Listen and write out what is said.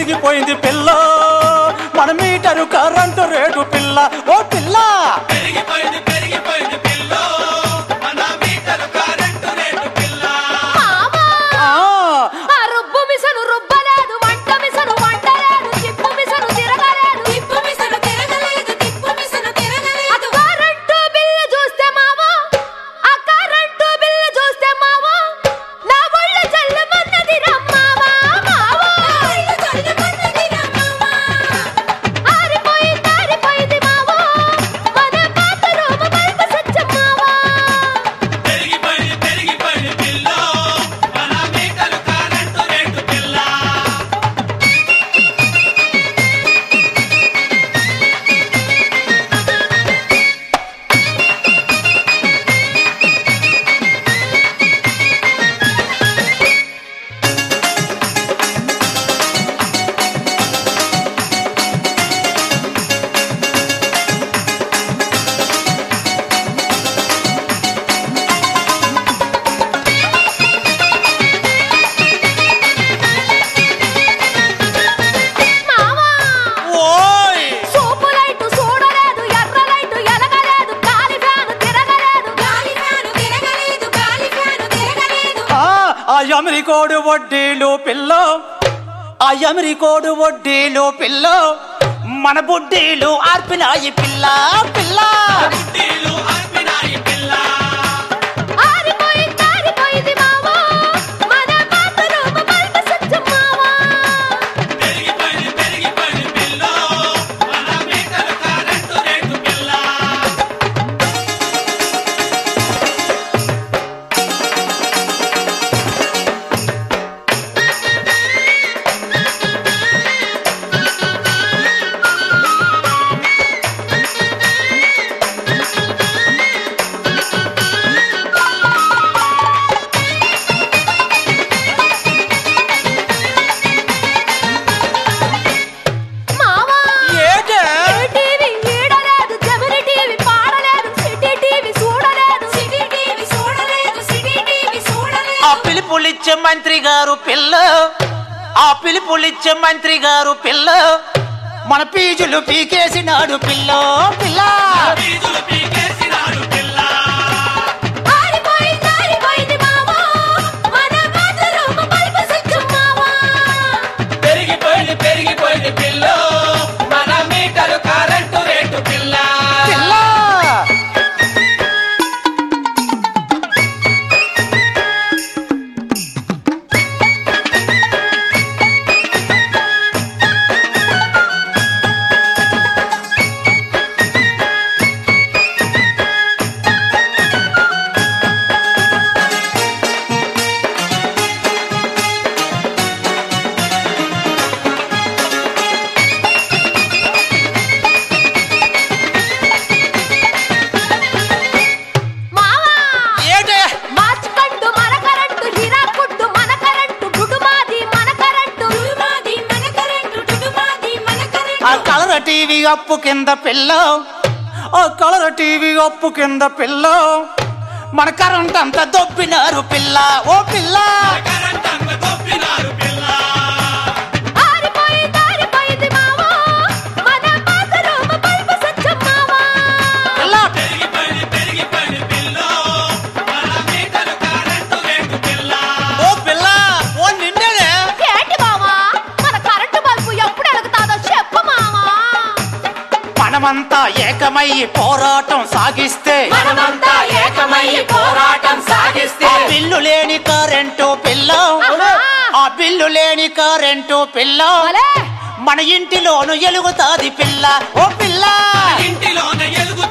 పెరిగిపోయింది పిల్ల మన మీటరు కరెంటు రేటు పిల్ల ఓ పిల్ల పెరిగిపోయింది పెరిగిపోయింది పిల్లో మన మీటరు కరెంటు రేటు పిల్ల మావా ఆ, ఆ రుబ్బు మిసను రుబ్బలేదు వంట మిసను వంటలేదు తిప్పు మిసను తిరగలేదు తిప్పు మిసను తిరగలేదు తిప్పు మిసను తిరగలేదు అటు కరెంటు బిల్లు చూస్తే మావా ఆ కరెంటు బిల్లు చూస్తే మావా నా ఒళ్ళు చల్లమన్నది రమ్మావా మావా ఒళ్ళు చల్లమన్నది రమ్మావా ఆరిపోయింది ఆరిపోయింది మావా మన పాత రూమ బయట సత్యం మావా పెరిగిపోయింది పెరిగిపోయింది పిల్లో మన మీటరు కరెంటు రేటు పిల్ల మావా ఓయ్ సోపు లైటు చూడలేదు ఎర్ర లైటు ఎలగలేదు గాలి ఫ్యాను తిరగలేదు గాలి ఫ్యాను తిరగలేదు గాలి ఫ్యాను తిరగలేదు ఆ, ఆ అమెరికోడు వడ్డీలు పిల్ల ఆ అమెరికోడు వడ్డీలు పిల్ల మన బుడ్డీలు ఆర్పినాయి పిల్ల పిల్ల బుడ్డీలు అర్పినాయి పిల్ల ఆరిపోయింది ఆరిపోయింది మావా మన పాత రూమ బయట సత్యం మావా పెరిగిపోయింది పెరిగిపోయింది పిల్లో మన మీటరు కరెంటు రేటు పిల్ల మావా ఏటే టీవీ ఈడలేదు జమిని టీవీ పాడలేదు సిటీ టీవీ చూడలేదు సిటీ టీవీ చూడలేదు సిటీ టీవీ ఆ చూడలేదు పిలుపులిచ్చే మంత్రి గారు పిల్ల ఆ పిలుపులిచ్చే మంత్రి గారు పిల్ల మన పీజులు పీకేసినాడు పిల్ల పిల్ల ఫీజులు పీకేసినాడు పిల్ల ఆరిపోయింది ఆరిపోయింది మావా మన పాత రూమ బయట సత్యం మావా పెరిగిపోయింది పెరిగిపోయింది పిల్లో మన మీటరు కరెంటు రేటు పిల్ల పిల్ల మావా ఏటే మార్చ్ కండు మన కరెంటు హిరాకుడ్డు మన కరెంటు డుడుమాది మన కరెంటు డుడుమాది మన కరెంటు డుడుమాది మన ఆ కరెంటు కలర్ టీవీ అప్పు కింద పిల్ల ఆ కలర్ టీవీ అప్పు కింద పిల్ల మన కరెంట్ అంతా దొబ్బినారు పిల్ల ఓ పిల్ల కరెంట్ అంత దొబ్బినారు పిల్ల ఆరిపోయింది ఆరిపోయింది మావా మన పాత రూమ బయట సత్యం మావా పిల్ల పెరిగిపోయింది పెరిగిపోయింది పిల్లో మన మీటరు కరెంటు రేటు పిల్ల ఓ పిల్ల ఓ నిన్నేనే ఏంటి మావా మన కరెంటు బల్బు ఎప్పుడు ఎలుగుతాదో చెప్పు మావా మనమంతా ఏకమై పోరాటం సాగిస్తే మనమంతా ఏకమై పోరాటం సాగిస్తే ఆ బిల్లు లేని కరెంటు పిల్ల ఆహా. ఆ బిల్లు లేని కరెంటు పిల్ల భలే. మన ఇంటిలోను ఎలుగుతాది పిల్ల ఓ పిల్ల ఇంటిలోన ఎలుగు